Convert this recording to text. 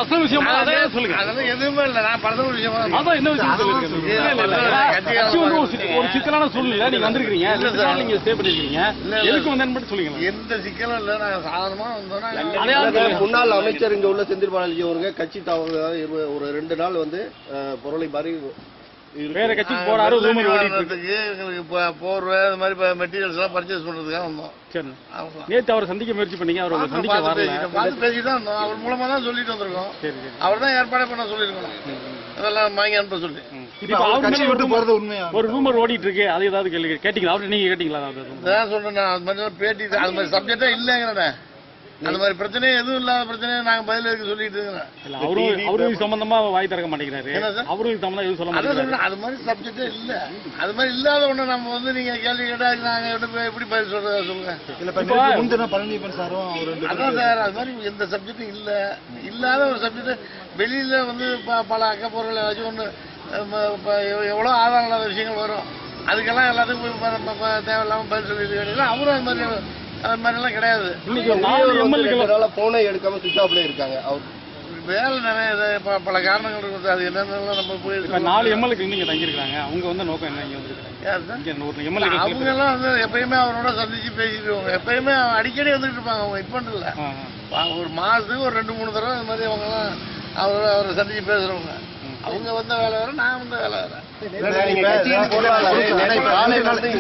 Personal விஷயமா அதை சொல்லுங்க அதெல்லாம் எதுவுமே இல்ல நான் பர்சனல் விஷயமா தான் அதான் என்ன விஷயம் சொல்லுங்க சொல்லுங்க. இல்ல, இல்ல, இல்ல. இல்ல, கட்சி வந்து ஒரு சிக்க- ஒரு சிக்கலான சூழ்நிலை நீங்க வந்திருக்கீங்க இல்ல, ரெண்டு சார். நாள் நீங்க ஸ்டே பண்ணிருக்கீங்க இல்ல, இல்ல. எதுக்கு வந்தேன்னு மட்டும் சொல்லுங்க எந்த சிக்கலும் இல்ல நாங்க சாதாரணமா வந்தோம்னா அடையாளம் சொல்லுங்க. முன்னாள் அமைச்சர் இங்க உள்ள செந்தில் பாலாஜி அவருங்க கட்சி தவறு ஒரு ரெண்டு நாள் வந்து அஹ், பொருளை மாதிரி இருக்கு. வேற கட்சிக்கு போறாரு ரூமர் ஓடிட்டு இருக்கு வர்றதுக்கு எங்களுக்கு ப- போர்வை இது மாதிரி மெட்டீரியல்ஸ் எல்லாம் பர்ச்சேஸ் பண்றதுக்காக வந்தோம் சரி அவ்வளவுதான். நேத்து அவரை சந்திக்க முயற்சி பண்ணீங்க அவர் உங்களை பார்த்து சந்திக்க பார்த்து வரல பேசிட்டோம். பார்த்து பேசிட்டு தான் வந்தோம் அவர் மூலமா தான் சொல்லிட்டு வந்திருக்கோம் சரி சரி அவர் தான் ஏற்பாடு பண்ண சொல்லியிருக்கோம் அதெல்லாம் வாங்கி அனுப்ப சொல்லி இப்ப அவர் மேல ஒரு rumor- ஒரு ரூமர் ஓடிட்டு இருக்கு அது ஏதாவது கேள்வி கேட்டீங்களா அவர்கிட்ட நீங்க கேட்டீங்களா அதாவது rumor? அதான் சொல்றேன் நான் அது மாதிரி பேட்டி அது மாதிரி சப்ஜெக்டே இல்லைங்கிறேன் அந்த மாதிரி பிரச்சனையே எதுவும் இல்லாத பிரச்சனையை நாங்க பதில் இருக்க சொல்லிட்டு இருக்கிறேன் இல்ல அவரும் அவரும் இது சம்பந்தமா வாய் திறக்க மாட்டேங்கிறாரு என்ன சார்? அவரும் இது சம்பந்தமா எதுவும் சொல்ல அதான் மாட்டேங்கிறாரு சொல்றேன் அது மாதிரி சப்ஜெக்டே இல்ல அது மாதிரி இல்லாத ஒண்ணு நம்ம வந்து நீங்க கேள்வி கேட்டா நாங்க எப்படி எப்படி பதில் சொல்றதா சொல்லுங்க அதான் சார் அது மாதிரி எந்த சப்ஜெக்டும் இல்ல இல்லாத ஒரு சப்ஜெக்ட் வெளியில வந்து ப- பல அக்கப்பொருளை வச்சு ஒண்ணு ம, ப- எவ்- எவ்வளவு ஆதாரம் இல்லாத விஷயங்கள் வரும் அதுக்கெல்லாம் எல்லாத்துக்கும் போய் ப- ப- ப- தேவையில்லாம பதில் சொல்லி அவரும் அது மாதிரி அது மாதிரி எல்லாம் கிடையாது இன்னைக்கு ஒரு நாலு வெளியே வந்து எம்எல்ஏக்கள் ரெண்டு நாளா போனே எடுக்காம சுவிட்ச் ஆஃப்ல இருக்காங்க அவர் வேலை நிறைய இது ப- பல காரணங்கள் இருக்குது அது என்னென்னலாம் நம்ம போய் இப்ப நாலு எம்எல்ஏக்கள் நீங்க தங்கியிருக்காங்க அவங்க வந்து நோக்கம் என்ன இங்க வந்திருக்காங்க யார் சார்? இங்க ஒரு எம்எல்ஏ அவங்க எல்லாம் வந்து எப்பயுமே அவரோட சந்திச்சு பேசிடுவாங்க எப்பயுமே அடிக்கடி வந்துட்டு இருப்பாங்க அவங்க இப்ப இல்ல வா- ஒரு மாசத்துக்கு ஒரு ரெண்டு மூணு தடவை இந்த மாதிரி அவங்க எல்லாம் அவரோட அவரை சந்திச்சு பேசுறவங்க அவங்க வந்த வேலை வேற நான் வந்த வேலை வேற நீங்க கட்சியின் பொருளாளர் நேற்று காலையில இருந்து